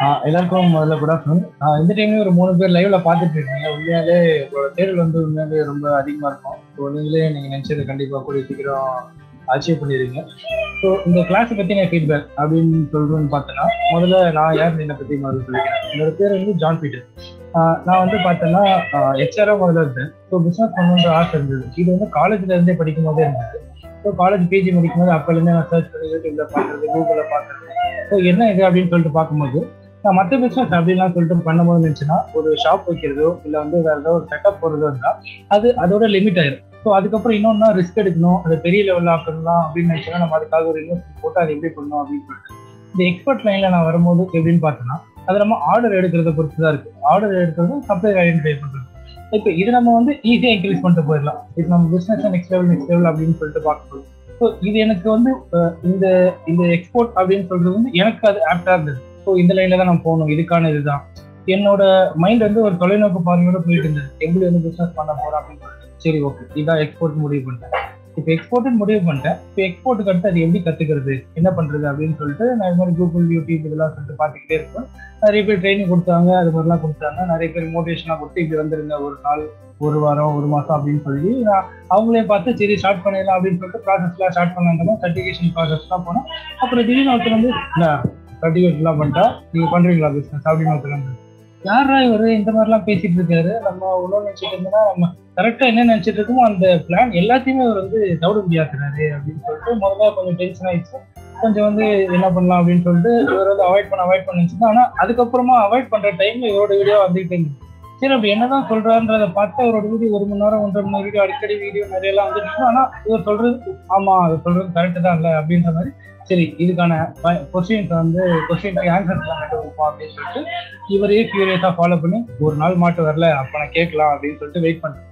ஆஹ் எல்லாருக்கும் முதல்ல good afternoon இந்த டைம்ல ஒரு மூணு பேர் லைவ்ல பார்த்துட்டு இருக்கீங்க உண்மையாலே உங்களோட தேடல் வந்து உண்மையாலே ரொம்ப அதிகமா இருக்கும் ஸோ நீங்களே நீங்க நினைச்சது கண்டிப்பா கூடிய சீக்கிரம் அச்சீவ் பண்ணிடுவீங்க ஸோ இந்த கிளாஸை பத்தி நான் ஃபீட்பேக் அப்படின்னு சொல்றேன்னு பார்த்தேன்னா முதல்ல நான் யார் என்னை பத்தி முதல்ல சொல்லிக்கிறேன் என்னோட பேர் வந்து ஜான் பீட்டர் ஆஹ் நான் வந்து பார்த்தேன்னா ஹெச்ஆரா முதல்ல இருந்தேன் ஸோ பிஸ்னஸ் பண்ணணுன்ற ஆசை இருந்தது இது வந்து காலேஜ்ல இருந்தே படிக்கும் போதே இருந்தது ஸோ காலேஜ் பிஜி முடிக்கும் போது அப்போலேருந்தே நான் சர்ச் பண்ணி யூடியூப்ல பார்க்கறது கூகுளில் பார்க்கறது ஸோ என்ன இது அப்படின்னு சொல்லிட்டு பார்க்கும்போது நான் மற்ற பிஸ்னஸ் அப்படின்லாம் சொல்லிட்டு பண்ணும்போது இருந்துச்சுன்னா ஒரு ஷாப் வைக்கிறதோ இல்லை வந்து வேற ஏதோ ஒரு செட்டப் போகிறதோ இருந்தால் அது அதோட லிமிட் ஆயிரும் ஸோ அதுக்கப்புறம் இன்னொன்னா ரிஸ்க் எடுக்கணும் அதை பெரிய லெவலில் ஆக்கணும் அப்படின்னு நினச்சோன்னா நம்ம அதுக்காக ஒரு இன்வெஸ்ட் போட்டு அதை எப்படி பண்ணணும் அப்படின்னு சொல்லிட்டு இந்த எக்ஸ்பர்ட் லைனில் நான் வரும்போது எப்படின்னு பார்த்தோன்னா அது நம்ம ஆர்டர் எடுக்கிறத பொறுத்து தான் இருக்கு ஆர்டர் எடுக்கிறது சப்ளை ஐடென்டிஃபை பண்ணுறது இப்போ இது நம்ம வந்து ஈஸியாக இன்க்ரீஸ் பண்ணிட்டு போயிடலாம் இப்போ நம்ம business next level next level அப்படின்னு சொல்லிட்டு பார்க்கும்போது ஸோ இது எனக்கு வந்து அஹ், இந்த இந்த எக்ஸ்போர்ட் அப்படின்னு சொல்றது வந்து எனக்கு அது ஆப்டா இருந்தது ஸோ இந்த லைன்ல தான் நான் போகணும் இதுக்கான இதுதான் என்னோட மைண்ட் வந்து ஒரு தொலைநோக்கு பார்வையோட போயிட்டு இருந்தது எப்படி வந்து பிசினஸ் பண்ண போறோம் அப்படின்னு சொல்லிட்டு சரி ஓகே இதான் எக்ஸ்போர்ட் முடிவு பண்ணிட்டேன் இப்போ எக்ஸ்போர்ட் முடிவு பண்ணிட்டேன் இப்போ எக்ஸ்போர்ட்டுக்கு அடுத்து அது எப்படி கத்துக்கிறது என்ன பண்றது அப்படின்னு சொல்லிட்டு நான் இது மாதிரி கூகுள் யூடியூப் இதெல்லாம் சொல்லிட்டு பார்த்துக்கிட்டே இருப்பேன் நிறைய பேர் ட்ரைனிங் கொடுத்தாங்க அது மாதிரிலாம் கொடுத்தாங்க நிறைய பேர் மோட்டிவேஷனாக கொடுத்து இப்படி வந்துருங்க ஒரு நாள் ஒரு வாரம் ஒரு மாசம் அப்படின்னு சொல்லி நான் அவங்களையும் பார்த்து சரி ஸ்டார்ட் பண்ணிடலாம் அப்படின்னு சொல்லிட்டு ப்ராசஸ்லாம் ஸ்டார்ட் பண்ணாங்க சர்டிஃபிகேஷன் ப்ராசஸ்லாம் போனோம் அப்புறம் திடீர்னு ஒருத்தர் வந்து சர்டிஃபிகேட்லாம் பண்ணிட்டா நீங்க பண்றீங்களா பிசினஸ் அப்படின்னு ஒருத்தர் வந்து யாரா இவரு இந்த மாதிரிலாம் பேசிட்டு இருக்காரு நம்ம உள்ள நினைச்சிட்டு இருந்தோம்னா நம்ம கரெக்டா என்ன நினைச்சிட்டு இருக்கோமோ அந்த பிளான் எல்லாத்தையுமே அவர் வந்து தவிர முடியாதுறாரு அப்படின்னு சொல்லிட்டு முதல்ல கொஞ்சம் டென்ஷன் ஆயிடுச்சு கொஞ்சம் வந்து என்ன பண்ணலாம் அப்படின்னு சொல்லிட்டு இவர் வந்து அவாய்ட் பண்ண அவாய்ட் பண்ணிச்சுன்னா ஆனா அதுக்கப்புறமா அவாய்ட் பண்ற டைம்ல இவரோட வீடியோ வந்துகிட்டே இருந்துச்சு சரி அப்படி என்னதான் சொல்றாருன்றத பார்த்து அவரோட வீடியோ ஒரு மணி நேரம் ஒன்றரை மணி நேரம் வீடியோ அடிக்கடி வீடியோ நிறைய எல்லாம் வந்துட்டு ஆனா இவர் சொல்றது ஆமா அவர் சொல்றது கரெக்ட் தான் இல்ல அப்படின்ற மாதிரி சரி இதுக்கான கொஸ்டின்ஸ் வந்து கொஸ்டின்க்கு ஆன்சர்ஸ் எல்லாம் கண்டுபிடிப்போம் அப்படின்னு சொல்லிட்டு இவரையே கியூரியஸா ஃபாலோ பண்ணி ஒரு நாள் மாட்டு வரல அப்ப நான் கேட்கலாம் அப்படின்னு சொல்லிட்டு வெயிட் பண்ணேன்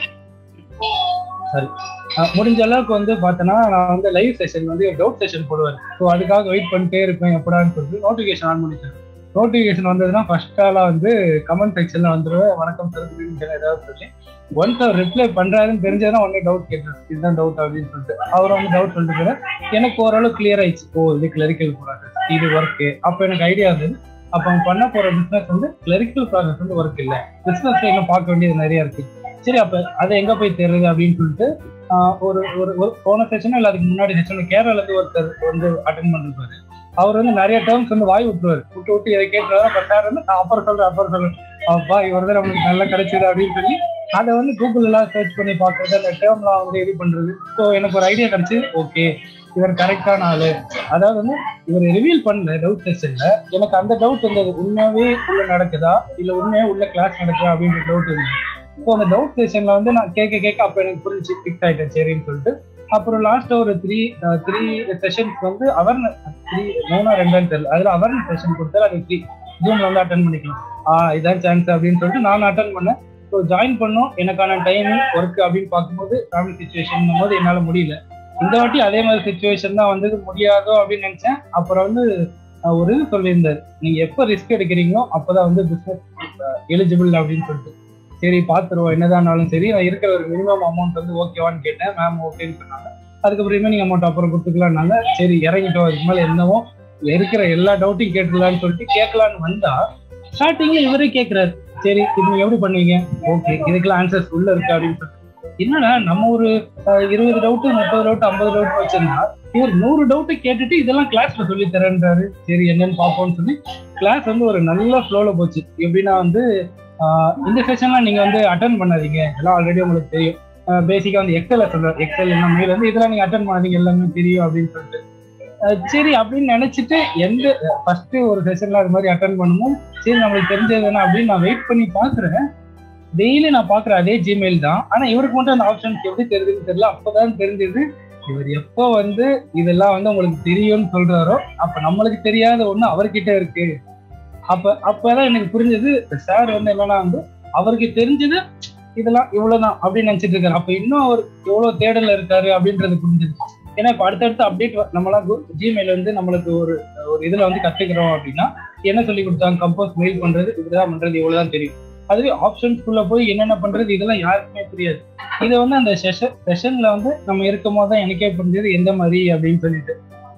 சரி அஹ் முடிஞ்ச அளவுக்கு வந்து பார்த்தோன்னா நான் வந்து லைவ் செஷன் வந்து டவுட் செஷன் போடுவேன் ஸோ அதுக்காக வெயிட் பண்ணிட்டே இருப்பேன் எப்படான்னு சொல்லிட்டு நோட்டிஃபிகேஷன் ஆன் பண்ணிட்டேன் நோட்டிஃபிகேஷன் வந்ததுன்னா ஃபர்ஸ்ட் ஆளாக வந்து கமெண்ட் செக்ஷன்ல வந்துருவேன் வணக்கம் சார் ஏதாவது சொல்லி ஒன்ஸ் அவர் ரிப்ளை பண்றாருன்னு தெரிஞ்சதுன்னா உடனே டவுட் கேட்டுருவேன் இதுதான் டவுட் அப்படின்னு சொல்லிட்டு அவர் வந்து டவுட் சொல்லிட்டு போயிரு. எனக்கு ஓரளவு கிளியர் ஆயிடுச்சு ஓ இது கிளரிக்கல் ப்ராசஸ் இது ஒர்க்கு அப்போ எனக்கு ஐடியா இருந்தது அப்போ அவங்க பண்ண போற பிசினஸ் வந்து கிளரிக்கல் ப்ராசஸ் வந்து ஒர்க் இல்லை பிசினஸ் இன்னும் பார்க்க வேண்டியது நிறைய இருக்கு சரி அப்ப அதை எங்க போய் தேடுறது அப்படின்னு சொல்லிட்டு ஆஹ் ஒரு ஒரு ஒரு போன செஷனும் இல்லை அதுக்கு முன்னாடி செஷன் கேரளால இருந்து ஒருத்தர் வந்து அட்டன் பண்ணிருப்பாரு அவர் வந்து நிறைய டேர்ம்ஸ் வந்து வாய் விட்டுருவாரு விட்டு விட்டு இதை கேட்டுறாரு அப்ப சார் வந்து நான் அப்புறம் சொல்றேன் அப்புறம் சொல்றேன் அப்பா இவர் தான் நம்மளுக்கு நல்லா கிடைச்சது அப்படின்னு சொல்லி அதை வந்து கூகுள் எல்லாம் சர்ச் பண்ணி பாக்குறது அந்த டேர்ம்லாம் வந்து இது பண்றது ஸோ எனக்கு ஒரு ஐடியா கிடைச்சு ஓகே இவர் கரெக்டான ஆளு அதாவது வந்து இவர் ரிவீல் பண்ணல டவுட் செஷன்ல எனக்கு அந்த டவுட் இருந்தது உண்மையாவே உள்ள நடக்குதா இல்ல உண்மையா உள்ள கிளாஸ் நடக்குதா அப்படின்ற டவுட் இருந்தது ஸோ அந்த டவுட் செஷன்ல வந்து நான் கேட்க கேட்க அப்ப எனக்கு புரிஞ்சு ஃபிக்ஸ் ஆயிட்டேன் சரின்னு சொல்லிட்டு அப்புறம் லாஸ்ட் ஒரு த்ரீ த்ரீ செஷன்ஸ் வந்து அவர்னஸ் த்ரீ மூணா ரெண்டான்னு தெரியல அதுல அவர்னஸ் செஷன் கொடுத்தாரு அது ஃப்ரீ ஜூம்ல வந்து அட்டன் பண்ணிக்கலாம் ஆ இதான் சான்ஸ் அப்படின்னு சொல்லிட்டு நான் அட்டன் பண்ணேன் ஸோ ஜாயின் பண்ணோம் எனக்கான டைமிங் ஒர்க் அப்படின்னு பார்க்கும்போது ஃபேமிலி சுச்சுவேஷன் போது என்னால முடியல இந்த வாட்டி அதே மாதிரி சுச்சுவேஷன் தான் வந்தது முடியாதோ அப்படின்னு நினைச்சேன் அப்புறம் வந்து அஹ், ஒரு இது சொல்லியிருந்தார் நீங்க எப்போ ரிஸ்க் எடுக்கிறீங்களோ அப்பதான் வந்து பிசினஸ் எலிஜிபிள் அப்படின்னு சொல்லிட்டு சரி பார்த்துருவோம் என்னதானாலும் சரி நான் இருக்கிற ஒரு மினிமம் அமௌண்ட் வந்து ஓகேவான்னு கேட்டேன் மேம் ஓகேன்னு சொன்னாங்க அதுக்கப்புறம் ரிமைனிங் அமௌண்ட் அப்புறம் கொடுத்துக்கலாம்னாங்க சரி இறங்கிட்டோம் அதுக்கு மேலே என்னவோ இருக்கிற எல்லா டவுட்டையும் கேட்டுக்கலாம்னு சொல்லிட்டு கேட்கலான்னு வந்தா ஸ்டார்டிங்ல இவரே கேட்கிறாரு சரி இது நீங்க எப்படி பண்ணுவீங்க ஓகே இதுக்கெல்லாம் ஆன்சர்ஸ் உள்ள இருக்கு அப்படின்னு சொல்லிட்டு என்னடா நம்ம ஒரு அஹ், இருபது டவுட் முப்பது டவுட் ஐம்பது டவுட் வச்சிருந்தா இவர் நூறு டவுட் கேட்டுட்டு இதெல்லாம் கிளாஸ்ல சொல்லி தரேன்றாரு சரி என்னன்னு பார்ப்போம்னு சொல்லி கிளாஸ் வந்து ஒரு நல்ல ஃப்ளோல போச்சு எப்படின்னா வந்து ஆஹ், இந்த செஷன்லாம் நீங்க வந்து அட்டன் பண்ணாதீங்க எல்லாம் ஆல்ரெடி உங்களுக்கு தெரியும் பேசிக்கா வந்து எக்ஸல் சொல்றேன் எக்ஸல் என்ன மெயில் வந்து இதெல்லாம் நீங்க அட்டன் பண்ணாதீங்க எல்லாமே தெரியும் அப்படின்னு சொல்லிட்டு அஹ், சரி அப்படின்னு நினைச்சிட்டு எந்த ஃபர்ஸ்ட் ஒரு செஷன்ல அது மாதிரி அட்டன் பண்ணும்போது சரி நம்மளுக்கு தெரிஞ்சது தானே அப்படின்னு நான் வெயிட் பண்ணி பாக்குறேன் டெய்லி நான் பாக்குற அதே ஜிமெயில் தான் ஆனா இவருக்கு மட்டும் அந்த ஆப்ஷன்ஸ் எப்படி தெரியுதுன்னு தெரியல அப்பதான் தெரிஞ்சது இவர் எப்போ வந்து இதெல்லாம் வந்து உங்களுக்கு தெரியும்னு சொல்றாரோ அப்ப நம்மளுக்கு தெரியாத ஒண்ணு அவர்கிட்ட இருக்கு அப்ப அப்பதான் எனக்கு புரிஞ்சது சார் வந்து என்னன்னா வந்து அவருக்கு தெரிஞ்சது இதெல்லாம் இவ்வளவுதான் அப்படின்னு நினைச்சிட்டு இருக்காரு அப்ப இன்னும் அவர் எவ்வளவு தேடல்ல இருக்காரு அப்படின்றது புரிஞ்சது ஏன்னா இப்ப அடுத்தடுத்து அப்டேட் நம்மளாம் ஜிமெயில் வந்து நம்மளுக்கு ஒரு ஒரு இதுல வந்து கத்துக்கிறோம் அப்படின்னா என்ன சொல்லி கொடுத்தாங்க கம்போஸ் மெயில் பண்றது இப்படிதான் பண்றது இவ்வளவுதான் தெரியும் அதுவே ஆப்ஷன்ஸ்குள்ள போய் என்னென்ன பண்றது இதெல்லாம் யாருக்குமே தெரியாது இதை வந்து அந்த செஷன் செஷன்ல வந்து நம்ம இருக்கும் போது தான் எனக்கே புரிஞ்சது எந்த மாதிரி அப்படின்னு சொல்லிட்டு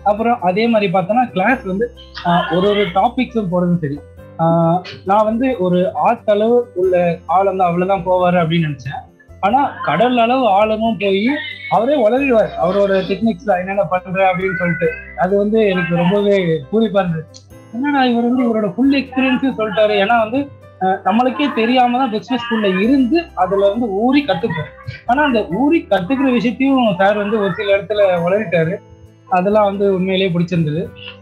அப்புறம் அதே மாதிரி பார்த்தோன்னா கிளாஸ் வந்து ஆஹ் ஒரு ஒரு டாபிக்ஸும் போறதும் சரி ஆஹ் நான் வந்து ஒரு ஆர்ட் அளவு உள்ள ஆள் வந்து அவ்வளவுதான் போவாரு அப்படின்னு நினைச்சேன் ஆனா கடல் அளவு ஆழமும் போய் அவரே வளரிடுவார் அவரோட டெக்னிக்ஸ்ல என்னென்ன பண்ற அப்படின்னு சொல்லிட்டு அது வந்து எனக்கு ரொம்பவே பூரிப்பா இருந்தது என்னடா இவர் வந்து இவரோட ஃபுல் எக்ஸ்பீரியன்ஸும் சொல்லிட்டாரு ஏன்னா வந்து அஹ், நம்மளுக்கே தெரியாம தான் பிசினஸ் ஸ்கூல்ல இருந்து அதுல வந்து ஊறி கத்துப்போம் ஆனா அந்த ஊறி கத்துக்கிற விஷயத்தையும் சார் வந்து ஒரு சில இடத்துல வளரிட்டாரு அதெல்லாம் வந்து உண்மையிலேயே பிடிச்சிருந்தது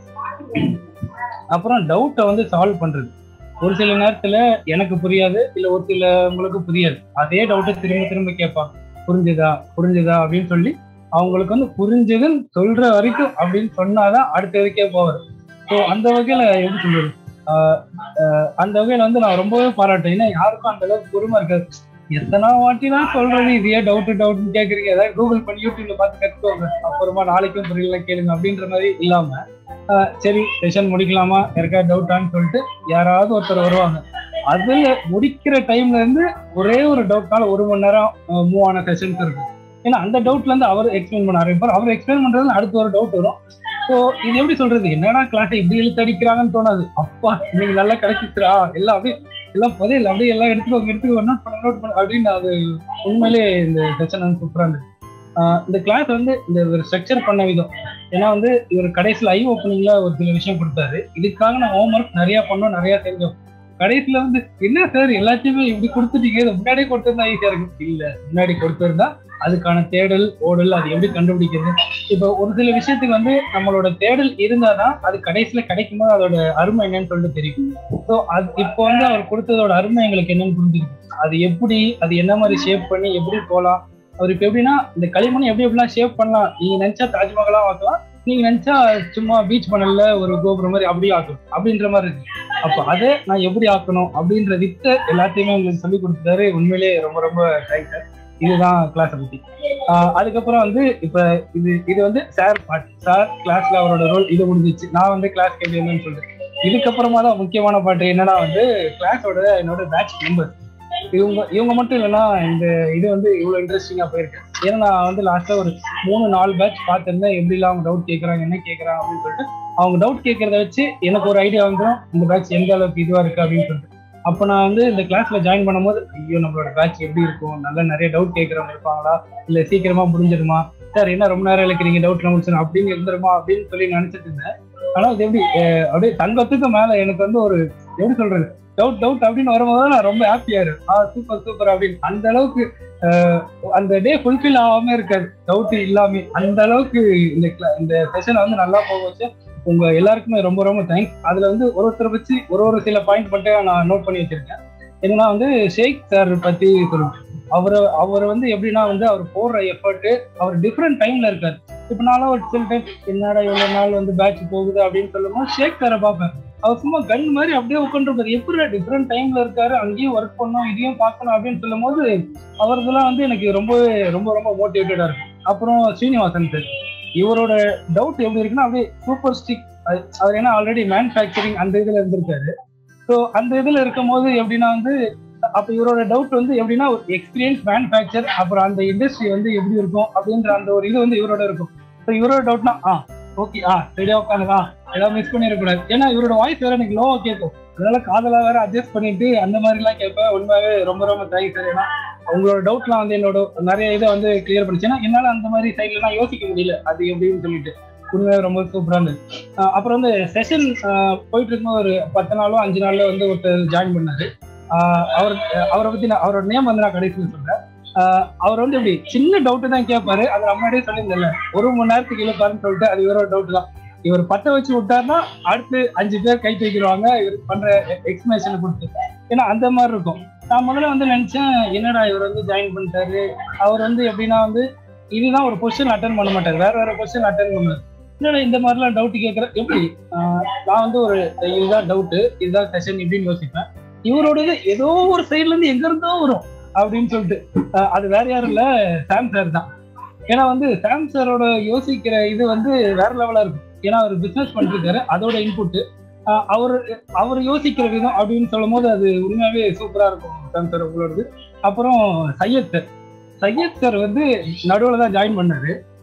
அப்புறம் டவுட்டை வந்து சால்வ் பண்றது ஒரு சில நேரத்துல எனக்கு புரியாது இல்ல ஒரு சிலவங்களுக்கு புரியாது அதே டவுட்டை திரும்ப திரும்ப கேட்பாங்க புரிஞ்சுதா புரிஞ்சுதா அப்படின்னு சொல்லி அவங்களுக்கு வந்து புரிஞ்சதுன்னு சொல்ற வரைக்கும் அப்படின்னு சொன்னாதான் அடுத்த இதுக்கே போவார் ஸோ அந்த வகையில எப்படி சொல்றது ஆஹ் ஆஹ் அந்த வகையில வந்து நான் ரொம்பவே பாராட்டேன் ஏன்னா யாருக்கும் அந்த அளவுக்கு பொறுமை இருக்காது எத்தனை வாட்டி தான் சொல்றது இதே டவுட் டவுட்னு கேக்குறீங்க ஏதாவது கூகுள் பண்ணி யூடியூப்ல பார்த்து கத்துக்கோங்க அப்புறமா நாளைக்கும் புரியல கேளுங்க அப்படின்ற மாதிரி இல்லாம ஆஹ் சரி செஷன் முடிக்கலாமா யாருக்காவது டவுட்டான்னு சொல்லிட்டு யாராவது ஒருத்தர் வருவாங்க அதுல முடிக்கிற டைம்ல இருந்து ஒரே ஒரு டவுட்னால ஒரு மணி நேரம் மூவ் ஆன செஷன்ஸ் இருக்கு ஏன்னா அந்த டவுட்ல இருந்து அவர் எக்ஸ்பிளைன் பண்ண ஆரம்பிப்பார் அவர் எக்ஸ்பிளைன் பண்றதுல அடுத்து ஒரு டவுட் வரும் ஸோ இது எப்படி சொல்றது என்னடா கிளாஸ் இப்படி இழுத்து அடிக்கிறாங்கன்னு தோணாது அப்பா இன்னைக்கு நல்லா கிடைச்சிச்சுரா எல்லாம் அப்படியே எல்லாம் புதையல அப்படியே எல்லாம் எடுத்துக்கோங்க எடுத்துக்கோ நோட் பண்ண நோட் பண்ண அப்படின்னு அது உண்மையிலேயே இந்த செஷன் வந்து சூப்பரா இருந்தது ஆஹ் இந்த கிளாஸ் வந்து இந்த ஒரு ஸ்ட்ரக்சர் பண்ண விதம் ஏன்னா வந்து இவர் கடைசியில் ஐ ஓப்பனிங்ல ஒரு சில விஷயம் கொடுத்தாரு இதுக்காக நான் ஹோம் ஒர்க் நிறைய பண்ணோம் நிறைய செஞ்சோம் கடைசியில வந்து என்ன சார் எல்லாத்தையுமே இப்படி கொடுத்துட்டீங்க இதை முன்னாடியே கொடுத்திருந்தா ஈஸியா இருக்கும் இல்ல முன்னாடி கொடுத்திருந்தா அதுக்கான தேடல் ஓடல் அது எப்படி கண்டுபிடிக்கிறது இப்போ ஒரு சில விஷயத்துக்கு வந்து நம்மளோட தேடல் இருந்தாதான் அது கடைசியில கிடைக்கும் போது அதோட அருமை என்னன்னு சொல்லிட்டு தெரியும் ஸோ அது இப்போ வந்து அவர் கொடுத்ததோட அருமை எங்களுக்கு என்னன்னு புரிஞ்சிருக்கு அது எப்படி அது என்ன மாதிரி ஷேப் பண்ணி எப்படி போகலாம் அவர் இப்போ எப்படின்னா இந்த களிமண் எப்படி எப்படிலாம் ஷேப் பண்ணலாம் நீங்க நினைச்சா தாஜ்மஹாலா ஆக்கலாம் நீங்க நினைச்சா சும்மா பீச் மணல்ல ஒரு கோபுரம் மாதிரி அப்படியே ஆக்கணும் அப்படின்ற மாதிரி இருக்கு அப்ப அதை நான் எப்படி ஆக்கணும் அப்படின்ற வித்த எல்லாத்தையுமே உங்களுக்கு சொல்லி கொடுத்துட்டாரு உண்மையிலேயே ரொம்ப ரொம்ப தேங்க்ஸ் இதுதான் கிளாஸை பத்தி ஆஹ் அதுக்கப்புறம் வந்து இப்ப இது இது வந்து சார் பார்ட் சார் கிளாஸ்ல அவரோட ரோல் இது முடிஞ்சிச்சு நான் வந்து கிளாஸ் எப்படி இருந்தேன்னு சொல்லிட்டு இதுக்கப்புறமா தான் முக்கியமான பாட்டு என்னன்னா வந்து கிளாஸோட என்னோட பேட்ச் மெம்பர்ஸ் இவங்க இவங்க மட்டும் இல்லைன்னா இந்த இது வந்து இவ்வளவு இன்ட்ரெஸ்டிங்கா போயிருக்கு ஏன்னா நான் வந்து லாஸ்டா ஒரு மூணு நாலு பேட்ச் பார்த்திருந்தேன் எப்படிலாம் அவங்க டவுட் கேட்கறாங்க என்ன கேட்கறாங்க அப்படின்னு சொல்லிட்டு அவங்க டவுட் கேட்கறத வச்சு எனக்கு ஒரு ஐடியா வந்துடும் இந்த பேட்ச் எந்த அளவுக்கு இதுவா இருக்கு அப்படின்னு சொல்லிட்டு அப்போ நான் வந்து இந்த கிளாஸ்ல ஜாயின் பண்ணும்போது ஐயோ நம்மளோட பேட்ச் எப்படி இருக்கும் நல்லா நிறைய டவுட் கேட்கறவங்க இருப்பாங்களா இல்ல சீக்கிரமா முடிஞ்சிடுமா சார் என்ன ரொம்ப நேரம் இழுக்கிறீங்க டவுட்ல முடிச்சிடும் அப்படின்னு இருந்துருமா அப்படின்னு சொல்லி நினைச்சிட்டு இருந்தேன் ஆனா இது எப்படி அஹ் அப்படியே தங்கத்துக்கு மேல எனக்கு வந்து ஒரு எப்படி சொல்றது டவுட் டவுட் அப்படின்னு வரும்போது நான் ரொம்ப ஹாப்பியா இருக்கும் ஆ சூப்பர் சூப்பர் அப்படின்னு அந்த அளவுக்கு அஹ், அந்த டே ஃபுல்ஃபில் ஆகாம இருக்காது டவுட் இல்லாம அந்த அளவுக்கு இந்த cla- இந்த செஷன் வந்து நல்லா போக வச்சு உங்க எல்லாருக்குமே ரொம்ப ரொம்ப தேங்க்ஸ் அதுல வந்து ஒரு ஒருத்தரை வச்சு ஒரு ஒரு சில பாயிண்ட் மட்டும் நான் நோட் பண்ணி வச்சிருக்கேன் என்னன்னா வந்து ஷேக் சார் பத்தி சொல்லுவேன் அவர் அவர் வந்து எப்படின்னா வந்து அவர் போடுற எஃபர்ட் அவர் டிஃப்ரெண்ட் டைம்ல இருக்காரு இப்ப நானும் ஒரு சில டைம் என்னடா இவ்வளவு நாள் வந்து பேட்ச் போகுது அப்படின்னு சொல்லும்போது ஷேக் சாரை பார்ப்பேன் அவர் சும்மா கன் மாதிரி அப்படியே உட்காந்துருப்பாரு எப்படி டிஃப்ரெண்ட் டைம்ல இருக்காரு அங்கேயும் ஒர்க் பண்ணணும் இதையும் பார்க்கணும் அப்படின்னு சொல்லும் போது அவர்தெல்லாம் வந்து எனக்கு ரொம்ப ரொம்ப ரொம்ப மோட்டிவேட்டடா இருக்கும் அப்புறம் ஸ்ரீனிவாசன் சார் இவரோட டவுட் எப்படி இருக்குன்னா அப்படியே சூப்பர் ஸ்டிக் அவர் ஏன்னா ஆல்ரெடி மேனுஃபேக்சரிங் அந்த இதுல இருந்திருக்காரு ஸோ அந்த இதுல இருக்கும் போது எப்படின்னா வந்து அப்ப இவரோட டவுட் வந்து எப்படின்னா ஒரு எக்ஸ்பீரியன்ஸ் மேனுஃபேக்சர் அப்புறம் அந்த இண்டஸ்ட்ரி வந்து எப்படி இருக்கும் அப்படின்ற அந்த ஒரு இது வந்து இவரோட இருக்கும் ஸோ இவரோட டவுட்னா ஆ ஓகே ஆ ரெடியா உட்காந்துதா ஏதாவது மிஸ் பண்ணிடக்கூடாது ஏன்னா இவரோட வாய்ஸ் வேற எனக்கு லோவா கேட்கும் அதனால காதலா வேற அட்ஜஸ்ட் பண்ணிட்டு அந்த மாதிரி எல்லாம் கேட்பேன் உண்மையாவே ரொம்ப ரொம்ப தேங்க்ஸ் சார் ஏன்னா உங்களோட டவுட்லாம் வந்து என்னோட நிறைய இதை வந்து கிளியர் பண்ணிச்சு ஏன்னா என்னால அந்த மாதிரி சைட்ல நான் யோசிக்க முடியல அது எப்படின்னு சொல்லிட்டு உண்மையாவே ரொம்ப சூப்பரா இருந்தது ஆஹ் அப்புறம் வந்து செஷன் போயிட்டு இருக்கும்போது ஒரு பத்து நாளோ அஞ்சு நாள்ல வந்து ஒருத்தர் ஜாயின் பண்ணாரு ஆஹ் அவர் அவரை பத்தி நான் அவரோட நேம் வந்து நான் கடைசியில் சொல்றேன் ஆஹ் அவர் வந்து இப்படி சின்ன டவுட் தான் கேட்பாரு அது நம்ம முன்னாடியே சொல்லியிருந்தல ஒரு மணி நேரத்துக்கு இழுப்பாருன்னு சொல்லிட்டு அது இவரோட டவுட் தான் இவர் பத்த வச்சு விட்டாருன்னா அடுத்து அஞ்சு பேர் கை தூக்கிடுவாங்க இவர் பண்ற எக்ஸ்பிளேஷன் கொடுத்து ஏன்னா அந்த மாதிரி இருக்கும் நான் முதல்ல வந்து நினைச்சேன் என்னடா இவர் வந்து ஜாயின் பண்ணிட்டாரு அவர் வந்து எப்படின்னா வந்து இதுதான் ஒரு கொஸ்டின் அட்டன் பண்ண மாட்டார் வேற வேற கொஸ்டின் அட்டன் பண்ணுவார் என்னடா இந்த மாதிரிலாம் டவுட் கேட்கறேன் எப்படி ஆஹ் நான் வந்து ஒரு இதுதான் டவுட்டு இதுதான் செஷன் இப்படின்னு யோசிப்பேன் இவரோடது ஏதோ ஒரு சைட்ல இருந்து எங்க இருந்தோ வரும் அப்படின்னு சொல்லிட்டு ஆஹ் அது வேற யாரும் இல்ல சாம் சார் தான் ஏன்னா வந்து சாம் சாரோட யோசிக்கிற இது வந்து வேற லெவலா இருக்கும் ஏன்னா அவர் பிசினஸ் பண்ணிருக்காரு அதோட இன்புட் அவர் அவர் யோசிக்கிற விதம் அப்படின்னு சொல்லும் போது அது உண்மையாவே சூப்பரா இருக்கும் சாம் சார் உங்களோடது அப்புறம் சையத் சார் சையத் சார் வந்து நடுவில் தான் ஜாயின் பண்ணாரு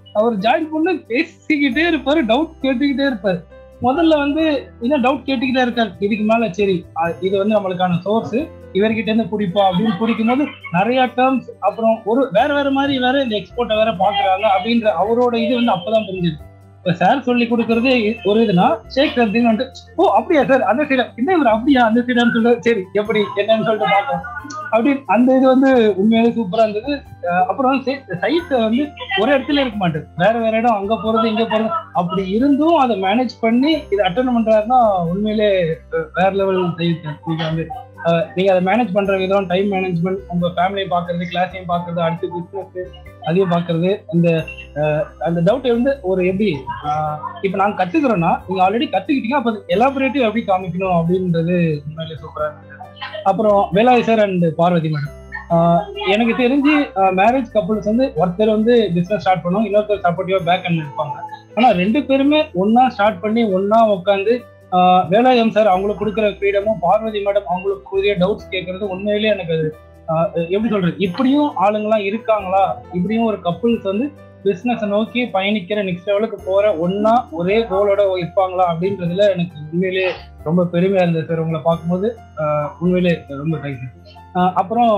அவர் ஜாயின் பண்ண பேசிக்கிட்டே இருப்பாரு டவுட் கேட்டுக்கிட்டே இருப்பாரு முதல்ல வந்து இன்னும் டவுட் கேட்டுக்கிட்டே இருக்காரு இதுக்கு மேல சரி அஹ் இது வந்து நம்மளுக்கான சோர்ஸ் இவர்கிட்ட இருந்து பிடிப்போம் அப்படின்னு பிடிக்கும் போது நிறைய டேர்ம்ஸ் அப்புறம் ஒரு வேற வேற மாதிரி வேற இந்த எக்ஸ்போர்ட்டை வேற பாக்குறாங்க அப்படின்ற அவரோட இது வந்து அப்பதான் புரிஞ்சுது இப்ப சார் சொல்லி கொடுக்கறது இ- ஒரு இதுனா ஷேக் சம்திங் வந்துட்டு ஓ அப்படியா சார் அந்த சைடா என்ன இவர் அப்படியா அந்த சைடான்னு சொல்லிட்டு சரி எப்படி என்னன்னு சொல்லிட்டு பார்ப்போம் அப்படின்னு அந்த இது வந்து உண்மையாவே சூப்பரா இருந்தது அஹ் அப்புறம் சைட் வந்து ஒரு இடத்துல இருக்க மாட்டேது வேற வேற இடம் அங்க போறது இங்க போறது அப்படி இருந்தும் அதை மேனேஜ் பண்ணி இதை அட்டன் பண்றாருன்னா உண்மையிலே அஹ் வேற லெவல் நீங்க வந்து அஹ் நீங்க அதை மேனேஜ் பண்ற விதம் டைம் மேனேஜ்மெண்ட் உங்க ஃபேமிலியும் பாக்குறது கிளாஸையும் பாக்குறது அடுத்து பிசினஸ் அதையும் பாக்குறது அந்த அஹ் அந்த டவுட் வந்து ஒரு எப்படி ஆஹ் இப்ப நாங்க கத்துக்கிறோம்னா நீங்க ஆல்ரெடி கத்துக்கிட்டீங்க அப்ப எலாபரேட்டிவ் எப்படி காமிக்கணும் அப்படின்றது உண்மையிலே சூப்பரா இருந்தது அப்புறம் Velai sir and Parvathi madam எனக்கு தெரிஞ்சு மேரேஜ் கப்புள்ஸ் வந்து ஒருத்தர் வந்து பிசினஸ் ஸ்டார்ட் பண்ணுவோம் இன்னொருத்தர் சப்போர்ட்டிவா பேக் அண்ட் இருப்பாங்க ஆனா ரெண்டு பேருமே ஒண்ணா ஸ்டார்ட் பண்ணி ஒண்ணா உட்காந்து வேலாயம் சார் அவங்களுக்கு கொடுக்குற ஃப்ரீடமும் பார்வதி மேடம் அவங்களுக்கு புதிய டவுட்ஸ் கேட்கறது உண்மையிலேயே எனக்கு அது ஆஹ் எப்படி சொல்றது இப்படியும் ஆளுங்களாம் இருக்காங்களா இப்படியும் ஒரு கப்புள்ஸ் வந்து பிசினஸ் நோக்கி பயணிக்கிற நெக்ஸ்ட் லெவலுக்கு போற ஒன்னா ஒரே கோலோட இருப்பாங்களா அப்படின்றதுல எனக்கு உண்மையிலே ரொம்ப பெருமையா இருந்தது சார் உங்களை பார்க்கும்போது ஆஹ் உண்மையிலே ரொம்ப தேங்க்ஸ் அப்புறம்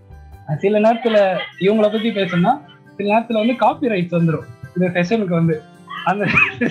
சில நேரத்துல இவங்கள பத்தி பேசணும்னா சில நேரத்துல வந்து காப்பி ரைட்ஸ் வந்துடும் இந்த செஷனுக்கு வந்து அந்த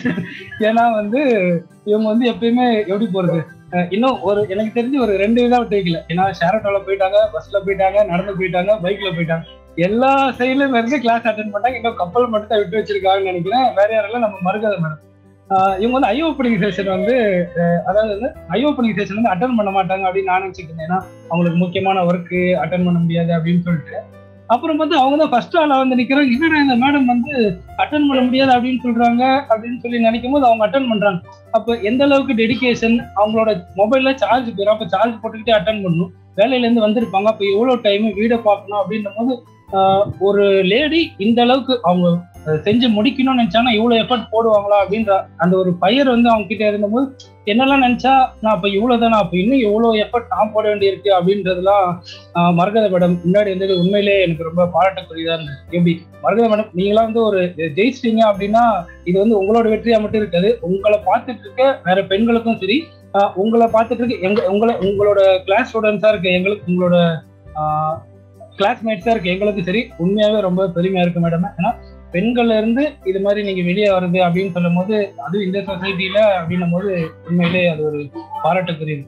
ஏன்னா வந்து இவங்க வந்து எப்பயுமே எப்படி போறது அஹ் இன்னும் ஒரு எனக்கு தெரிஞ்சு ஒரு ரெண்டு விதம் விட்டு வைக்கல ஏன்னா ஷேர் ஆட்டோல போயிட்டாங்க பஸ்ல போயிட்டாங்க நடந்து போயிட்டாங்க பைக்ல போயிட்டாங்க எல்லா சைட்லயும் இருந்து கிளாஸ் அட்டன் பண்ணாங்க இன்னும் கப்பல் மட்டும் தான் விட்டு வச்சிருக்காங்கன்னு நினைக்கிறேன் வேற யாரெல்லாம் நம்ம மறுக்காத மேடம் இவங்க வந்து ஐ ஓப்பனிங் செஷன் வந்து அஹ் அதாவது வந்து ஐ ஓப்பனிங் செஷன் வந்து அட்டன் பண்ண மாட்டாங்க அப்படின்னு நான் நினைச்சுக்கிறேன் ஏன்னா அவங்களுக்கு முக்கியமான ஒர்க்கு அட்டன் பண்ண முடியாது அப்படின்னு சொல்லிட்டு அப்புறம் வந்து அவங்க தான் ஃபர்ஸ்ட் ஆளா வந்து நிக்கிறாங்க என்னடா இந்த மேடம் வந்து அட்டன் பண்ண முடியாது அப்படின்னு சொல்றாங்க அப்படின்னு சொல்லி நினைக்கும் போது அவங்க அட்டன் பண்றாங்க அப்ப எந்த அளவுக்கு டெடிகேஷன் அவங்களோட மொபைல்ல சார்ஜ் போயிடும் அப்ப சார்ஜ் போட்டுக்கிட்டே அட்டன் பண்ணணும் வேலையில இருந்து வந்திருப்பாங்க அப்ப எவ்வளவு டைம் வீடை பார்க்கணும் அப்படின்னும் போது ஆஹ் ஒரு லேடி இந்த அளவுக்கு அவங்க அஹ் செஞ்சு முடிக்கணும்னு நினைச்சாங்கன்னா இவ்வளவு எஃபர்ட் போடுவாங்களா அப்படின்ற அந்த ஒரு ஃபயர் வந்து அவங்க கிட்ட இருந்தபோது என்னெல்லாம் நினைச்சா நான் அப்ப இவ்வளவு தானே அப்ப இன்னும் எவ்வளவு எஃபர்ட் நான் போட வேண்டியிருக்கு அப்படின்றதுலாம் ஆஹ் மரகத மேடம் முன்னாடி இருந்தது உண்மையிலே எனக்கு ரொம்ப பாராட்டக்கூடியதா இருந்தது எப்படி மரகத மேடம் நீங்களாம் வந்து ஒரு ஜெயிச்சிட்டீங்க அப்படின்னா இது வந்து உங்களோட வெற்றியா மட்டும் இருக்காது உங்களை பார்த்துட்டு இருக்க வேற பெண்களுக்கும் சரி ஆஹ் உங்களை பார்த்துட்டு இருக்க எங்க உங்களை உங்களோட கிளாஸ் ஸ்டூடெண்ட்ஸா இருக்க எங்களுக்கு உங்களோட கிளாஸ்மேட்ஸா இருக்க எங்களுக்கு சரி உண்மையாவே ரொம்ப பெருமையா இருக்கு மேடம் ஏன்னா பெண்கள்ல இருந்து இது மாதிரி நீங்க வெளியே வருது அப்படின்னு சொல்லும் போது அதுவும் இந்த சொசைட்டில அப்படின்னும் போது உண்மையிலே அது ஒரு பாராட்டுக்குரியது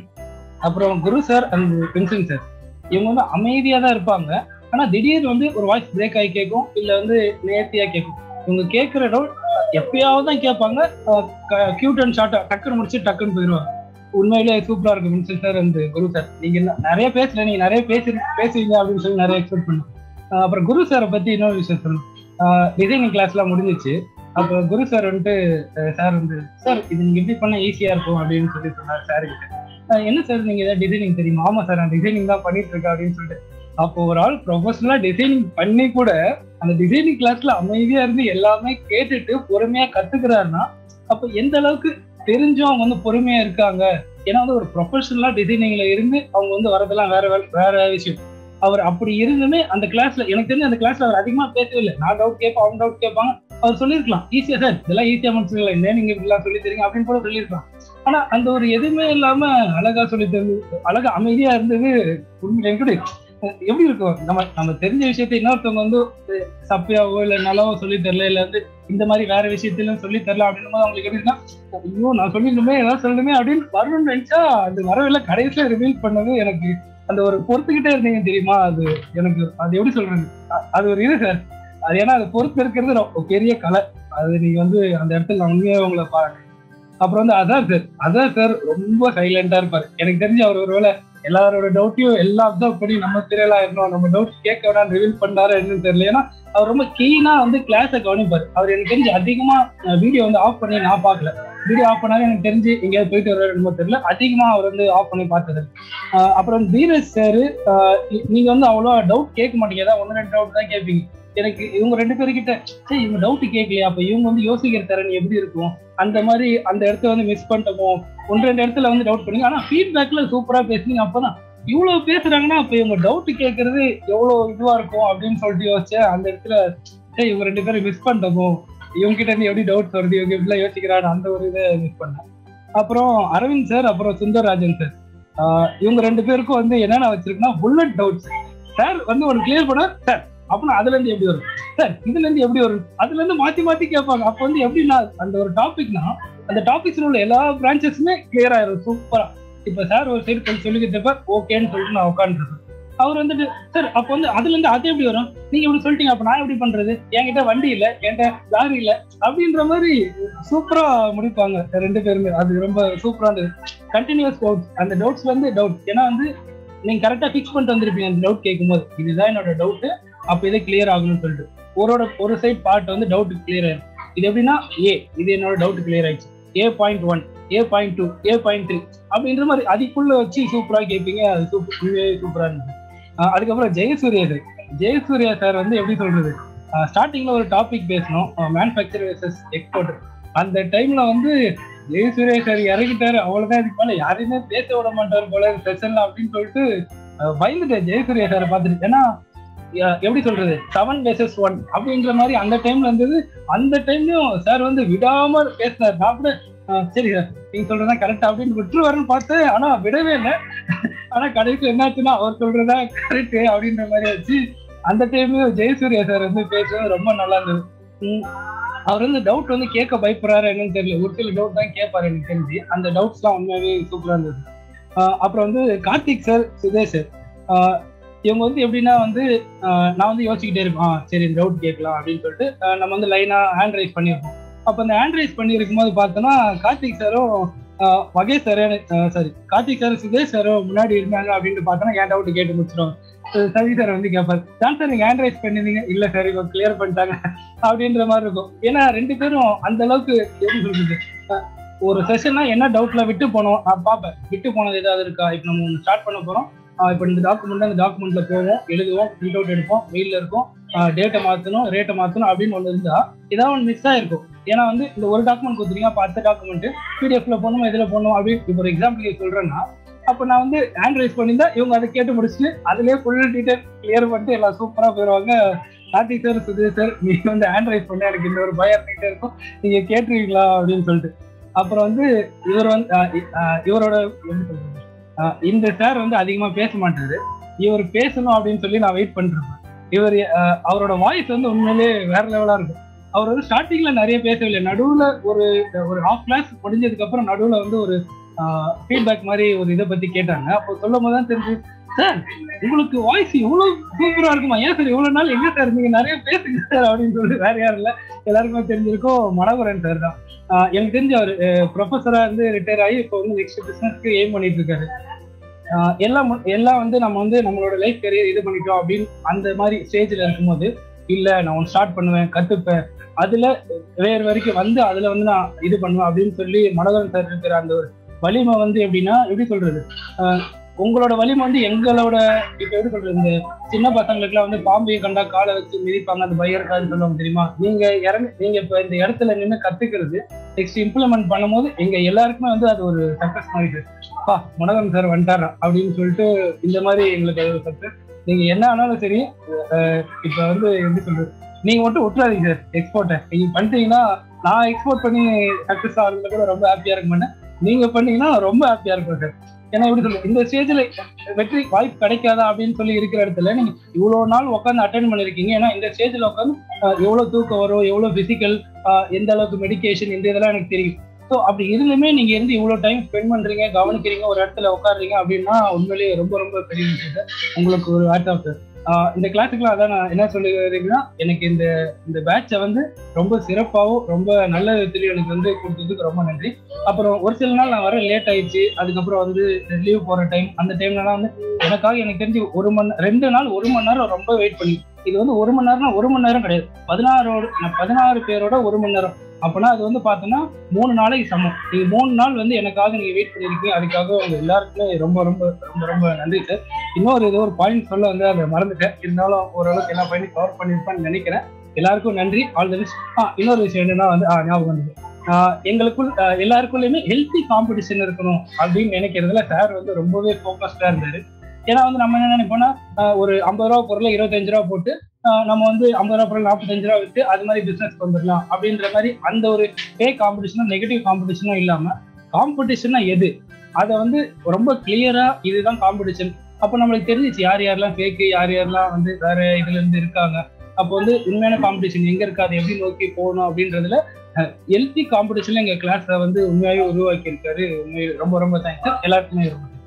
அப்புறம் குரு சார் அண்ட் பின்சிங் சார் இவங்க வந்து அமைதியா தான் இருப்பாங்க ஆனா திடீர்னு வந்து ஒரு வாய்ஸ் பிரேக் ஆகி கேட்கும் இல்ல வந்து நேர்த்தியா கேட்கும் இவங்க கேட்கிற டவுட் எப்பயாவது தான் கேட்பாங்க கியூட் அண்ட் ஷார்ட்டா டக்குன்னு முடிச்சு டக்குன்னு போயிடுவாங்க உண்மையிலே சூப்பரா இருக்கும் Vincent sir and Guru sir நீங்க என்ன- நிறைய பேசல நீங்க நிறைய பேசி பேசுவீங்க அப்படின்னு சொல்லி நிறைய எக்ஸ்பெக்ட் பண்ணேன் ஆஹ் அப்புறம் குரு சாரை பத்தி இன்னொரு விஷயம் சொல்லணும் டிசைனிங் கிளாஸ்லாம் முடிஞ்சிச்சு அப்போ குரு சார் வந்துட்டு சார் வந்து சார் இது நீங்க எப்படி பண்ணா ஈஸியா இருக்கும் அப்படின்னு சொல்லி சொன்னார் சார் கிட்ட ஆஹ் என்ன சார் நீங்க ஏதாவது டிசைனிங் தெரியுமா ஆமா சார் நான் டிசைனிங் தான் பண்ணிட்டு இருக்கேன் அப்படின்னு சொல்லிட்டு அப்போ ஒரு ஆள் ப்ரொஃபஷனலா டிசைனிங் பண்ணி கூட அந்த டிசைனிங் கிளாஸ்ல அமைதியா இருந்து எல்லாமே கேட்டுட்டு பொறுமையா கத்துக்கிறாருன்னா அப்ப எந்த அளவுக்கு தெரிஞ்சும் அவங்க வந்து பொறுமையா இருக்காங்க ஏன்னா வந்து ஒரு ப்ரொஃபஷனலா டிசைனிங்ல இருந்து அவங்க வந்து வரதெல்லாம் வேற வேற- வேற விஷயம் அவர் அப்படி இருந்துமே அந்த கிளாஸ்ல எனக்கு தெரிஞ்சு அந்த கிளாஸ்ல அவர் அதிகமா பேசவே இல்லை நான் டவுட் கேட்பேன் அவங்க டவுட் கேட்பாங்க அவர் சொல்லியிருக்கலாம் ஈஸியா சார் இதெல்லாம் ஈஸியா முடிச்சுக்கலாம் என்ன நீங்க இப்படிலாம் சொல்லி தரீங்க அப்படின்னு கூட சொல்லியிருக்கலாம் ஆனா அந்த ஒரு எதுவுமே இல்லாம அழகா சொல்லி தந்து அழகா அமைதியா இருந்தது உண்மையிலே கூட அஹ் எப்படி இருக்கும் நம்ம நம்ம தெரிஞ்ச விஷயத்த இன்னொருத்தவங்க வந்து அஹ் சப்பையாவோ இல்ல நல்லாவோ சொல்லி தரல இல்ல வந்து இந்த மாதிரி வேற விஷயத்திலும் சொல்லி தரல அப்படின்னும் போது அவங்களுக்கு எப்படின்னா ஐயோ நான் சொல்லிடணுமே ஏதாவது சொல்லணுமே அப்படின்னு வரணும்னு நினைச்சா அது வரவில்லை கடைசியில ரிவீல் பண்ணது எனக்கு அந்த ஒரு பொறுத்துக்கிட்டே இருந்தீங்க தெரியுமா அது எனக்கு அது எப்படி சொல்றது அ- அது ஒரு இது சார் அது ஏன்னா அது பொறுத்து இருக்கிறது ரொம்ப பெரிய கலை அது நீங்க வந்து அந்த இடத்துல நான் உண்மையாக உங்களை பாருங்க அப்புறம் வந்து அதான் சார் அதான் சார் ரொம்ப சைலண்டா இருப்பாரு எனக்கு தெரிஞ்சு அவர் ஒருவேளை எல்லாரோட டவுட்டையும் எல்லாம் அப்சர்வ் பண்ணி நம்ம தெரியலா இருந்தோம் நம்ம டவுட் கேட்க வேணாம் ரிவீல் பண்ணாரு என்னன்னு தெரியல ஏன்னா அவர் ரொம்ப கீனா வந்து கிளாஸை கவனிப்பாரு அவர் எனக்கு தெரிஞ்சு அதிகமா வீடியோ வந்து ஆஃப் பண்ணி நான் பார்க்கல வீடியோ ஆஃப் பண்ணாலும் எனக்கு தெரிஞ்சு எங்கேயாவது போயிட்டு வர என்னமோ தெரியல அதிகமா அவர் வந்து ஆஃப் பண்ணி பார்த்தது ஆஹ் அப்புறம் தீரஜ் சார் நீங்க வந்து அவ்வளோ டவுட் கேட்க மாட்டீங்க ஏதாவது ஒன்று ரெண்டு டவுட் தான் கேட்பீங்க எனக்கு இவங்க ரெண்டு பேருக்கிட்ட சரி இவங்க டவுட் கேட்கலையா அப்ப இவங்க வந்து யோசிக்கிற திறன் எப்படி இருக்கும் அந்த மாதிரி அந்த இடத்த வந்து மிஸ் பண்ணிட்டோமோ ஒன்று ரெண்டு இடத்துல வந்து டவுட் பண்ணீங்க ஆனா ஃபீட்பேக்ல சூப்பரா பேசுனீங்க அப்பதான் இவ்வளவு பேசுறாங்கன்னா அப்ப இவங்க டவுட் கேட்கறது எவ்வளவு இதுவா இருக்கும் அப்படின்னு சொல்லிட்டு யோசிச்சேன் அந்த இடத்துல சரி இவங்க ரெண்டு பேரும் மிஸ் பண்ணிட்டோமோ இவங்க கிட்ட இருந்து எப்படி டவுட்ஸ் வருது இவங்க இப்படிலாம் யோசிக்கிறான்னு அந்த ஒரு இதை மிஸ் பண்ணேன் அப்புறம் அரவிந்த் சார் அப்புறம் சுந்தரராஜன் சார் இவங்க ரெண்டு பேருக்கும் வந்து என்னென்ன வச்சிருக்குன்னா புல்லட் டவுட்ஸ் சார் வந்து ஒரு கிளியர் பண்ண சார் அப்படின்னா அதுல இருந்து எப்படி வரும் சார் இதுல இருந்து எப்படி வரும் அதுல இருந்து மாத்தி மாத்தி கேட்பாங்க அப்ப வந்து எப்படின்னா அந்த ஒரு டாபிக்னா அந்த டாபிக்ஸ்ல உள்ள எல்லா பிரான்ச்சஸுமே கிளியர் ஆயிரும் சூப்பரா இப்ப சார் ஒரு சைடு கொஞ்சம் சொல்லிக்கிட்டப்ப ஓகேன்னு சொல்லிட்டு நான் உட்காந்துருக்கேன் அவர் வந்துட்டு சார் அப்ப வந்து அதுல இருந்து அது எப்படி வரும் நீங்க இப்படி சொல்லிட்டீங்க அப்ப நான் எப்படி பண்றது என்கிட்ட வண்டி இல்ல என்கிட்ட லாரி இல்ல அப்படின்ற மாதிரி சூப்பரா முடிப்பாங்க ரெண்டு பேருமே அது ரொம்ப சூப்பரா இருந்தது கண்டினியூஸ் டவுட்ஸ் அந்த டவுட்ஸ்ல இருந்து டவுட் ஏன்னா வந்து நீங்க கரெக்டா ஃபிக்ஸ் பண்ணிட்டு வந்திருப்பீங்க அந்த டவுட் கேட்கும்போது இதுதான் என்னோட டவுட் அப்ப இதை கிளியர் ஆகணும்னு சொல்லிட்டு ஒரோட ஒரு சைட் பார்ட் வந்து டவுட் கிளியர் ஆயிரும் இது எப்படின்னா ஏ இது என்னோட டவுட் கிளியர் ஆயிடுச்சு A point one A point two A point three அப்படின்ற மாதிரி அதுக்குள்ள வச்சு சூப்பரா கேட்பீங்க அது சூப்பர் சூப்பரா இருந்தது ஆஹ் அதுக்கப்புறம் ஜெயசூர்யா சார் ஜெயசூர்யா சார் வந்து எப்படி சொல்றது ஸ்டார்டிங்ல ஒரு டாபிக் பேசணும் மேனுஃபேக்சர் வர்சஸ் எக்ஸ்போர்ட் அந்த டைம்ல வந்து ஜெயசூர்யா சார் இறங்கிட்டாரு அவ்வளவுதான் இதுக்கு மேல யாரையுமே பேச விட மாட்டாரு போல செஷன்ல அப்படின்னு சொல்லிட்டு ஆஹ் பயந்துட்டேன் ஜெயசூர்யா சாரை பார்த்துட்டு ஏன்னா அஹ் எப்படி சொல்றது செவன் பேசஸ் ஒன் அப்படின்ற மாதிரி அந்த டைம்ல இருந்தது அந்த டைம்லயும் சார் வந்து விடாம பேசினார் நான் கூட ஆஹ் சரி சார் நீங்க சொல்றதா கரெக்ட் அப்படின்னு விட்டுருவாருன்னு பார்த்தேன் ஆனா விடவே இல்லை ஆனா கடைசியில் என்னாச்சுன்னா அவர் சொல்றதா கரெக்ட் அப்படின்ற மாதிரி வச்சு அந்த டைம்லயும் ஜெயசூர்யா சார் வந்து பேசுறது ரொம்ப நல்லா இருந்தது உம் அவர் வந்து டவுட் வந்து கேட்க பயப்படுறாரு என்னன்னு தெரியல ஒரு சில டவுட் தான் கேட்பாரு எனக்கு தெரிஞ்சு அந்த டவுட்ஸ் எல்லாம் உண்மையாவே சூப்பரா இருந்தது ஆஹ் அப்புறம் வந்து கார்த்திக் சார் சுதேஷ் சார் ஆஹ் இவங்க வந்து எப்படின்னா வந்து ஆஹ் நான் வந்து யோசிச்சுக்கிட்டே இருப்பேன் ஆ, சரி இந்த டவுட் கேட்கலாம் அப்படின்னு சொல்லிட்டு ஆஹ் நம்ம வந்து லைனா ஹேண்ட் ரைஸ் பண்ணியிருப்போம் அப்போ அந்த ஹேண்ட் ரைஸ் பண்ணியிருக்கும் போது பார்த்தோன்னா கார்த்திக் சாரும் ஆஹ் Mahesh sir sorry Karthik sir Sudesh சாரும் முன்னாடி இருந்தாங்க அப்படின்னு பார்த்தோன்னா என் டவுட் கேட்டு முடிச்சிடும் சரி சார் வந்து கேட்பாரு தான் சார் நீங்க ஹேண்ட் ரைஸ் பண்ணிருந்தீங்க இல்ல சார் இப்போ கிளியர் பண்ணிட்டாங்க அப்படின்ற மாதிரி இருக்கும் ஏன்னா ரெண்டு பேரும் அந்த அளவுக்கு எப்படி சொல்றது ஆஹ் ஒரு செஷன்னா என்ன டவுட்ல விட்டு போனோம் நான் பார்ப்பேன் விட்டு போனது ஏதாவது இருக்கா இப்போ நம்ம ஒன்று ஸ்டார்ட் பண்ண போறோம் ஆஹ் இப்போ இந்த டாக்குமெண்ட் அந்த டாக்குமெண்ட்ல போவோம் எழுதுவோம் பிரிண்ட் அவுட் எடுப்போம் மெயில்ல இருக்கும் டேட்டை மாத்தணும் ரேட்டை மாத்தணும் அப்படின்னு ஒன்று இருந்தா ஏதாவது ஒன்று மிஸ் ஆயிருக்கும் ஏன்னா வந்து இந்த ஒரு டாக்குமெண்ட் கொடுத்துருங்க அப்போ அடுத்த டாக்குமெண்ட் பிடிஎஃப்ல போகணும் இதில் போகணும் அப்படின்னு இப்போ ஒரு எக்ஸாம்பிள் சொல்றேன்னா அப்போ நான் வந்து ஹேண்ட் ரைஸ் பண்ணியிருந்தா இவங்க அதை கேட்டு முடிச்சுட்டு அதுலேயே ஃபுல் டீட்டெயில் கிளியர் பண்ணிட்டு எல்லாம் சூப்பராக போயிடுவாங்க கார்த்திக் சார் சுதேஷ் சார் நீங்க வந்து ஹேண்ட் ரைஸ் பண்ண எனக்கு இந்த ஒரு பயம் இருந்துகிட்டே இருக்கும் நீங்க கேட்டுருவீங்களா அப்படின்னு சொல்லிட்டு அப்புறம் வந்து இவர் வந்து ஆஹ் இ- ஆஹ் இவரோட எப்படி சொல்றது ஆஹ் இந்த சார் வந்து அதிகமா பேச மாட்டாரு இவர் பேசணும் அப்படின்னு சொல்லி நான் வெயிட் பண்ணிருப்பேன் இவர் ஆஹ் அவரோட வாய்ஸ் வந்து உண்மையிலேயே வேற லெவலா இருக்கும் அவர் வந்து ஸ்டார்டிங்ல நிறைய பேசவில்லை நடுவுல ஒரு ஒரு ஹாஃப் கிளாஸ் முடிஞ்சதுக்கு அப்புறம் நடுவுல வந்து ஒரு ஃபீட்பேக் மாதிரி ஒரு இதை பத்தி கேட்டாங்க அப்போ சொல்லும் போது தான் தெரிஞ்சு சார் உங்களுக்கு வாய்ஸ் இவ்வளவு சூப்பரா இருக்குமா ஏன் சார் இவ்வளவு நாள் எங்க சார் நீங்க நிறைய பேசுங்க சார் அப்படின்னு சொல்லி வேற யாரும் இல்ல எல்லாருக்குமே தெரிஞ்சிருக்கும் மனோகரன் சார் தான் ஆஹ் எனக்கு தெரிஞ்ச அவர் ப்ரொஃபஸரா இருந்து ரிட்டையர் ஆகி இப்போ வந்து நெக்ஸ்ட் பிசினஸ்க்கு எய்ம் பண்ணிட்டு இருக்காரு ஆஹ் எல்லாம் மு- எல்லாம் வந்து நம்ம வந்து நம்மளோட லைஃப் கரியர் இது பண்ணிட்டோம் அப்படின்னு அந்த மாதிரி ஸ்டேஜ்ல இருக்கும்போது இல்ல நான் ஒன்று ஸ்டார்ட் பண்ணுவேன் கத்துப்பேன் அதுல வேறு வரைக்கும் வந்து அதுல வந்து நான் இது பண்ணுவேன் அப்படின்னு சொல்லி மனோகரன் சார் இருக்கிற அந்த ஒரு வலிமை வந்து எப்படின்னா எப்படி சொல்றது ஆஹ் உங்களோட வலிமை வந்து எங்களோட இப்ப எப்படி சொல்றது இந்த சின்ன பசங்களுக்குலாம் வந்து பாம்பையை கண்டா காலை வச்சு மிதிப்பாங்க அந்த பயம் இருக்காதுன்னு சொல்லுவாங்க தெரியுமா நீங்க இறங்கு நீங்க இப்ப இந்த இடத்துல நின்று கத்துக்கிறது நெக்ஸ்ட் இம்ப்ளிமெண்ட் பண்ணும்போது எங்க எல்லாருக்குமே வந்து அது ஒரு சக்சஸ் மாதிரி பா மனோகரன் சார் வந்துட்டாரா அப்படின்னு சொல்லிட்டு இந்த மாதிரி எங்களுக்கு அது ஒரு சக்சஸ் நீங்க என்ன ஆனாலும் சரி அஹ் இப்ப வந்து எப்படி சொல்றது நீங்க மட்டும் விட்டுறாதீங்க சார் எக்ஸ்போர்ட்டை நீங்க பண்ணிட்டீங்கன்னா நான் எக்ஸ்போர்ட் பண்ணி சக்சஸ் ஆகுறதுல கூட ரொம்ப ஹாப்பியா இருக்க மாட்டேன் நீங்க பண்ணீங்கன்னா ரொம்ப ஹாப்பியா இருக்கும் சார் ஏன்னா எப்படி சொல்றது இந்த ஸ்டேஜ்ல வெற்றி வாய்ப்பு கிடைக்காதா அப்படின்னு சொல்லி இருக்கிற இடத்துல நீங்க இவ்வளவு நாள் உட்காந்து அட்டன் பண்ணிருக்கீங்க ஏன்னா இந்த ஸ்டேஜ்ல உட்காந்து எவ்வளவு தூக்கம் வரும் எவ்வளவு பிசிக்கல் எந்த அளவுக்கு மெடிகேஷன் இந்த இதெல்லாம் எனக்கு தெரியும் ஸோ அப்படி இருந்துமே நீங்க இருந்து இவ்வளவு டைம் ஸ்பெண்ட் பண்றீங்க கவனிக்கிறீங்க ஒரு இடத்துல உட்காடுறீங்க அப்படின்னா உண்மையிலேயே ரொம்ப ரொம்ப பெரிய விஷயம் சார் உங்களுக்கு ஒரு ஹேட் ஆஃப் சார் இந்த கிளாஸுக்குலாம் அதான் நான் என்ன சொல்லுறீங்கன்னா எனக்கு இந்த இந்த பேட்சை வந்து ரொம்ப சிறப்பாகவும் ரொம்ப நல்ல விதத்துலையும் எனக்கு வந்து கொடுத்ததுக்கு ரொம்ப நன்றி அப்புறம் ஒரு சில நாள் நான் வர லேட் ஆயிடுச்சு அதுக்கப்புறம் வந்து லீவ் போற டைம் அந்த டைம்லலாம் வந்து எனக்காக எனக்கு தெரிஞ்சு ஒரு மணி ரெண்டு நாள் ஒரு மணி நேரம் ரொம்ப வெயிட் பண்ணி இது வந்து ஒரு மணி நேரம்னா ஒரு மணி நேரம் கிடையாது பதினாறோட நான் பதினாறு பேரோட ஒரு மணி நேரம் அப்பனா அது வந்து பார்த்தோன்னா மூணு நாளைக்கு சமம் நீங்க மூணு நாள் வந்து எனக்காக நீங்க வெயிட் பண்ணிருக்கீங்க அதுக்காக உங்க எல்லாருக்குமே ரொம்ப ரொம்ப ரொம்ப ரொம்ப நன்றி சார் இன்னொரு ஏதோ ஒரு பாயிண்ட் சொல்ல வந்து அதை மறந்துட்டேன் இருந்தாலும் ஓரளவுக்கு எல்லா பாயிண்ட் கவர் பண்ணியிருப்பேன்னு நினைக்கிறேன் எல்லாருக்கும் நன்றி ஆல் த பெஸ்ட் ஆ இன்னொரு விஷயம் என்னன்னா வந்து ஆ ஞாபகம் வந்தது ஆஹ் எங்களுக்குள் ஆஹ் எல்லாருக்குள்ளயுமே ஹெல்த்தி காம்படிஷன் இருக்கணும் அப்படின்னு நினைக்கிறதுல சார் வந்து ரொம்பவே ஃபோக்கஸ்டா இருந்தாரு ஏன்னா வந்து நம்ம என்ன நினைப்போம்னா ஆஹ் ஒரு ஐம்பது ரூபா பொருளை இருபத்தஞ்சு ரூபா போட்டு ஆஹ் நம்ம வந்து ஐம்பது ரூபா பொருள் நாற்பத்தஞ்சு ரூபா விட்டு அது மாதிரி பிசினஸ் வந்துடலாம் அப்படின்ற மாதிரி அந்த ஒரு பே காம்படிஷனும் நெகட்டிவ் காம்படிஷனும் இல்லாம காம்படிஷன்னா எது அதை வந்து ரொம்ப கிளியரா இதுதான் காம்படிஷன் அப்போ நம்மளுக்கு தெரிஞ்சிச்சு யார் யாரெல்லாம் ஃபேக்கு யார் யாரெல்லாம் வந்து வேற இதுல இருந்து இருக்காங்க அப்போ வந்து உண்மையான காம்படிஷன் எங்க இருக்கு அதை எப்படி நோக்கி போகணும் அப்படின்றதுல ஹெல்த்தி காம்படிஷன்ல எங்க கிளாஸ்ல வந்து உண்மையாவே உருவாக்கி இருக்காரு உண்மையை ரொம்ப ரொம்ப தேங்க்ஸ் எல்லாருக்குமே ரொம்ப